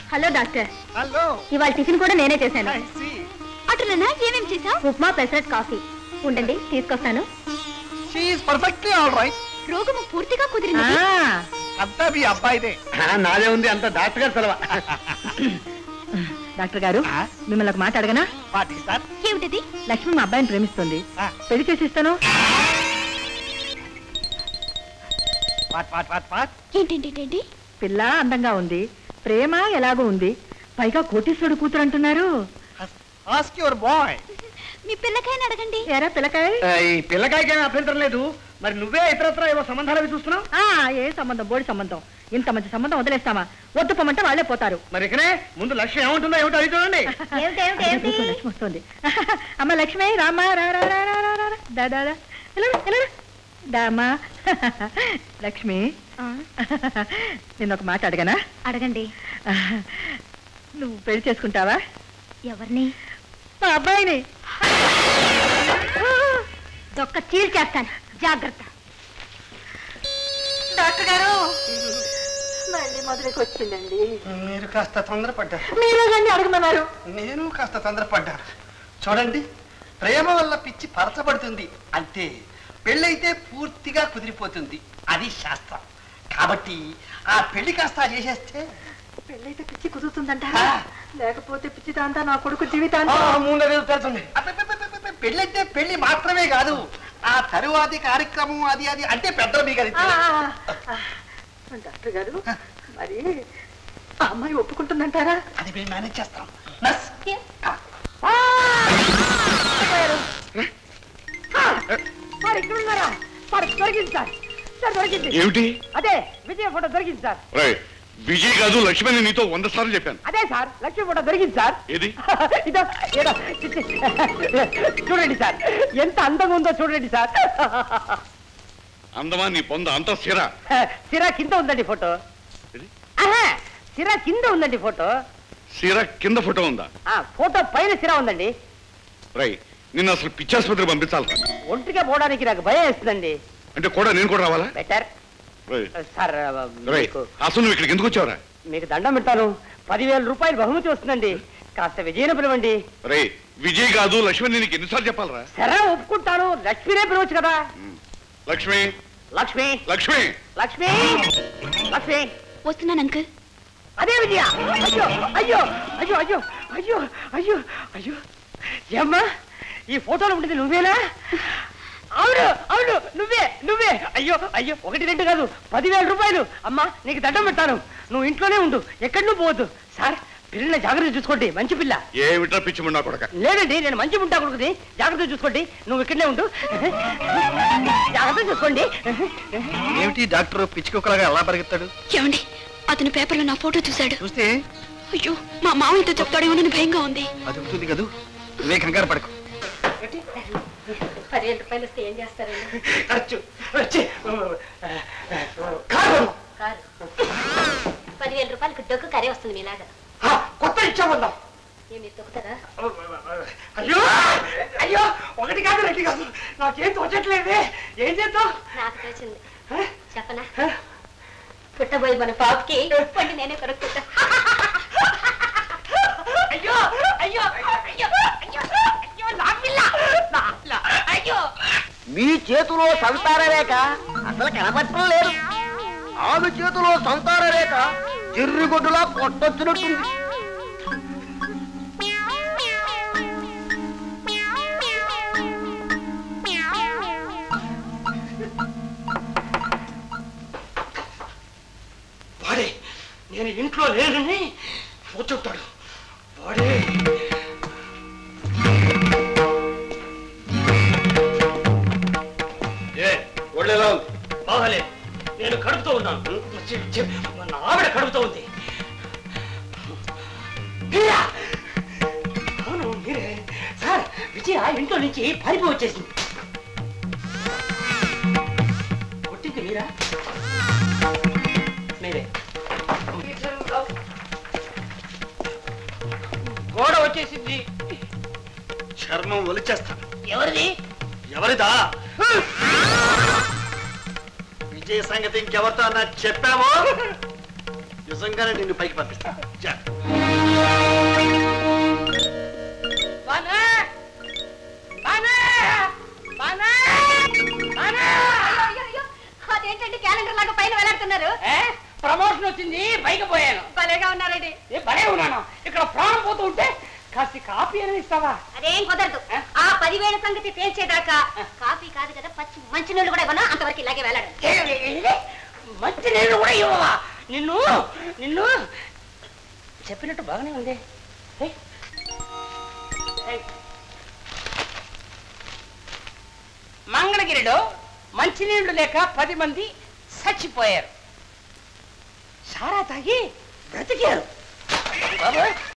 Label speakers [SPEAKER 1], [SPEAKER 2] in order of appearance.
[SPEAKER 1] Hello doctor
[SPEAKER 2] hello
[SPEAKER 1] ఇవాళ tiffin కూడా నేనే చేశాను
[SPEAKER 2] I see.
[SPEAKER 1] అటులనా ఏమేం చేసావు ఉప్మా పెసరట్ కాఫీ ఉండండి తీసుకొస్తాను
[SPEAKER 2] She is perfectly all right.
[SPEAKER 1] రోగము పూర్తిగా కుదిరింది
[SPEAKER 2] అంతా మీ అబ్బాయిదే
[SPEAKER 3] నాదే ఉంది అంత డాక్టర్ గారు సెలవు
[SPEAKER 4] డాక్టర్ గారు
[SPEAKER 2] ఆ?
[SPEAKER 4] మిమ్మల్ని ఒక మాట అడగనా
[SPEAKER 2] వాట్ ఈస్ దట్
[SPEAKER 1] ఏమిటది
[SPEAKER 4] లక్ష్మి మా అబ్బాయిని ప్రేమిస్తుంది పెళ్లి చేసి ఇస్తాను
[SPEAKER 2] వాట్ వాట్ వాట్ వాట్
[SPEAKER 1] ఏంటేంటేంటి
[SPEAKER 4] పిల్ల అందంగా ఉంది ప్రేమ ఎలాగో ఉంది పైగా కోటీశ్వరుడు కూతురు అంటున్నారు
[SPEAKER 2] ఆస్క్ యువర్ బాయ్
[SPEAKER 1] మీ పిల్లకైనా అడగండి
[SPEAKER 4] ఎరా పిల్లకాయ
[SPEAKER 3] ఈ పిల్లకాయకి ఏమీ అభ్యంతరం లేదు మరి నువ్వే ఇతరత్ర ఏవో సంబంధాలు అవి చూస్తున్నావు
[SPEAKER 4] ఆ, ఏ సంబంధం బోడి సంబంధం ఇంత మంచి సంబంధం వదిలేస్తామా వద్దు పొమ్మంటే వాళ్ళే పోతారు
[SPEAKER 3] మరి ఇకనే ముందు లక్ష్యం ఏముంటుందో ఏమిటో అది చూడండి
[SPEAKER 4] అదే కూర్చో, లక్ష్మి వస్తుంది అమ్మ లక్ష్మి రామా రా రా రా రా రా రా రా. దా దా దా ఇలా రా, ఇలా రా. దామా లక్ష్మి నిన్న ఒక మాట అడగనా
[SPEAKER 1] అడగండి
[SPEAKER 4] నువ్వు పెళ్లి చేసుకుంటావా
[SPEAKER 1] ఎవరిని
[SPEAKER 4] మా అబ్బాయిని
[SPEAKER 1] దొక్క చీల్చేస్తాను జాగ్రత్త
[SPEAKER 4] డాక్టర్ గారు మళ్ళీ మొదలుకి వచ్చిందండి
[SPEAKER 5] మీరు కాస్త తొందరపడ్డారు
[SPEAKER 4] మీరు కానీ అడగమన్నారు
[SPEAKER 5] నేను కాస్త తొందరపడ్డాను చూడండి ప్రేమ వల్ల పిచ్చి పరచబడుతుంది అంతే పెళ్ళైతే పూర్తిగా కుదిరిపోతుంది అది శాస్త్రం కాబట్టి ఆ పెళ్లి కాస్త చేసేస్తే
[SPEAKER 4] పెళ్ళైతే పిచ్చి కుదురుతుందంట
[SPEAKER 5] ఆ.
[SPEAKER 4] లేకపోతే పిచ్చి తాంతా నా కొడుకు
[SPEAKER 5] ఆ,
[SPEAKER 4] జీవితాంతం
[SPEAKER 5] ముందరేదో తెలుస్తుంది అబ్బబ్బబ్బబ్బబ్బ, పెళ్ళంటే పెళ్లి మాత్రమే కాదు ఆ తరువాతి కార్యక్రమం అది అది అంటే పెద్దలు మీకు అది
[SPEAKER 4] ఆ,
[SPEAKER 5] తెలియదు.
[SPEAKER 4] ఆ, ఆ. డాక్టర్ గారు మరి ఆ అమ్మాయి ఒప్పుకుంటుందంటారా
[SPEAKER 5] అది మేము మేనేజ్ చేస్తాం నర్స్
[SPEAKER 4] సార్ ఇక్కడ ఉన్నారా సార్ దొరికింది సార్ సార్ దొరికింది
[SPEAKER 6] ఏమిటి
[SPEAKER 4] అదే విజయ ఫోటో దొరికింది సార్
[SPEAKER 6] రేయ్, విజయ్ కాదు లక్ష్మణ్ నీతో వంద సార్లు చెప్పాను
[SPEAKER 4] అదే సార్ లక్ష్మి ఫోటో దొరికింది సార్
[SPEAKER 6] ఏది
[SPEAKER 4] ఇదో ఏదో చిచ్చి. చూడండి సార్ ఎంత అందంగా ఉందో చూడండి సార్
[SPEAKER 6] అందమా నీ పొంద అంత స్థిర
[SPEAKER 4] సిరా కింద ఉందండి ఫోటో
[SPEAKER 6] ఏది?
[SPEAKER 4] ఆహా సిరా కింద ఉందండి ఫోటో
[SPEAKER 6] సిర కింద ఫోటో ఉందా
[SPEAKER 4] ఆ ఫోటో పైన సిరా ఉందండి
[SPEAKER 6] రై నిన్ను అసలు పిచ్చాసుపత్రికి పంపించాలి
[SPEAKER 4] ఒంటిగా పోవడానికి నాకు భయం వేస్తుందండి
[SPEAKER 6] అంటే కూడా నేను కూడా రావాలా
[SPEAKER 4] బెటర్
[SPEAKER 6] రేయ్,
[SPEAKER 4] సార్
[SPEAKER 6] రేయ్,
[SPEAKER 4] మీకు
[SPEAKER 6] అసలు నువ్వు ఇక్కడికి ఎందుకు వచ్చావురా
[SPEAKER 4] మీకు దండం పెడతాను పదివేల రూపాయలు బహుమతి వస్తుందండి కాస్త విజయన పిలవండి
[SPEAKER 6] రే విజయ్ కాదు లక్ష్మణ్ నీకు ఎన్నిసార్లు చెప్పాలరా
[SPEAKER 4] సరే ఒప్పుకుంటాను లక్ష్మీనే పిలవచ్చు కదా
[SPEAKER 6] లక్ష్మి
[SPEAKER 4] లక్ష్మి
[SPEAKER 6] లక్ష్మి
[SPEAKER 4] లక్ష్మి లక్ష్మి
[SPEAKER 1] వస్తున్నాను అంకుల్
[SPEAKER 4] అదే విజయ అయ్యో అయ్యో అయ్యో అయ్యో అయ్యో అయ్యో అయ్యో ఏమ్మా ఈ ఫోటోలో ఉండేది నువ్వేనా అవును అవును నువ్వే నువ్వే అయ్యో అయ్యో ఒకటి రెండు కాదు పదివేల రూపాయలు అమ్మా నీకు దండం పెడతాను నువ్వు ఇంట్లోనే ఉండు ఎక్కడి నువ్వు పోవద్దు సార్ పిల్లల్ని జాగ్రత్త చూసుకోండి మంచి పిల్ల
[SPEAKER 6] ఏమిట్రా పిచ్చిముండా కొడక
[SPEAKER 4] లేదండి నేను మంచి ఉంటా కొడుకుది జాగ్రత్త చూసుకోండి నువ్వు ఇక్కడనే ఉండు జాగ్రత్త చూసుకోండి
[SPEAKER 5] ఏమిటి డాక్టర్ పిచ్చి కుక్కలాగా ఎలా పరిగెత్తాడు
[SPEAKER 1] ఏమండి అతను పేపర్లో నా ఫోటో చూశాడు
[SPEAKER 5] చూస్తే
[SPEAKER 1] అయ్యో మా మామయ్యతో చెప్తాడేమోనని భయంగా ఉంది
[SPEAKER 5] అది ఉంటుంది కదూ నువ్వే కంగారు పడకు
[SPEAKER 4] పదివేల రూపాయలు వస్తే ఏం చేస్తారండి ఖర్చు వచ్చి కారు
[SPEAKER 1] పదివేల రూపాయలకు డొక్కు కరే వస్తుంది మీలాగా
[SPEAKER 4] ఆ, కొత్త ఇచ్చా ఉందాం
[SPEAKER 1] ఏమి తొక్కుతారా
[SPEAKER 4] అయ్యో అయ్యో ఒకటి కాదు రెండు కాదు నాకేం తోచట్లేదే ఏం చేద్దాం
[SPEAKER 1] నాకు తెలిసింది చెప్పనా పుట్టబోయి మన పాపకి పండి నేనే కొనుక్కుంటా
[SPEAKER 4] అయ్యో అయ్యో అయ్యో అయ్యో అయ్యో నా పిల్ల నా పిల్ల అయ్యో
[SPEAKER 3] మీ చేతిలో సంతార రేఖ అసలు కనపడటం లేదు ఆమె చేతిలో సంతార రేఖ జిర్రిగొడ్డులా కొట్టొచ్చినట్టుంది
[SPEAKER 4] వాడే నేను ఇంట్లో లేనని కూర్చుంటాడు వాడే
[SPEAKER 5] ఏ ఒళ్ళెలా ఉంది
[SPEAKER 4] బాగాలేదు నేను కడుపుతూ ఉన్నాను చి- చి- మన ఆవిడ కడుపుతూ ఉంది మీరా? అవును మీరే సార్ విజయ ఇంట్లో నుంచి పారిపోయి వచ్చేసింది కొట్టింది మీరా మీరే గోడ వచ్చేసింది
[SPEAKER 5] చర్మం ఒలిచేస్తాను
[SPEAKER 4] ఎవరిది
[SPEAKER 5] ఎవరిదా విజయ సంగతి ఇంకెవరితో అన్నా చెప్పావో నిజంగానే నిన్ను పైకి పంపిస్తా
[SPEAKER 4] బానా బానా బానా బానా
[SPEAKER 1] అయ్యో, అయ్యో, అదేంటండి క్యాలెండర్ లాగా పైన వేలాడుతున్నారు
[SPEAKER 4] ఏ? ప్రమోషన్ వచ్చింది పైకి పోయాను
[SPEAKER 1] భలేగా ఉన్నారండి
[SPEAKER 4] ఏ భలే ఉన్నాను ఇక్కడ ప్రాణం పోతూ ఉంటే కాస్త కాఫీ అనేది ఇస్తావా
[SPEAKER 1] అదేం కుదరదు
[SPEAKER 4] ఆ?
[SPEAKER 1] ఆ పదివేల సంగతి తేల్చేదాకా కాఫీ కాదు కదా పచ్చి మంచి నీళ్ళు కూడా ఇవ్వను అంతవరకు ఇలాగే వేలాడండి
[SPEAKER 4] ఏ, ఏ, ఏ, మంచి నీళ్ళు కూడా ఇవ్వవా నిన్ను నిన్ను చెప్పినట్టు బాగానే ఉంది ఏ? ఏ. మంగళగిరిలో మంచినీళ్లు లేక పది మంది చచ్చిపోయారు సారా తాగి బ్రతికారు బాబోయ్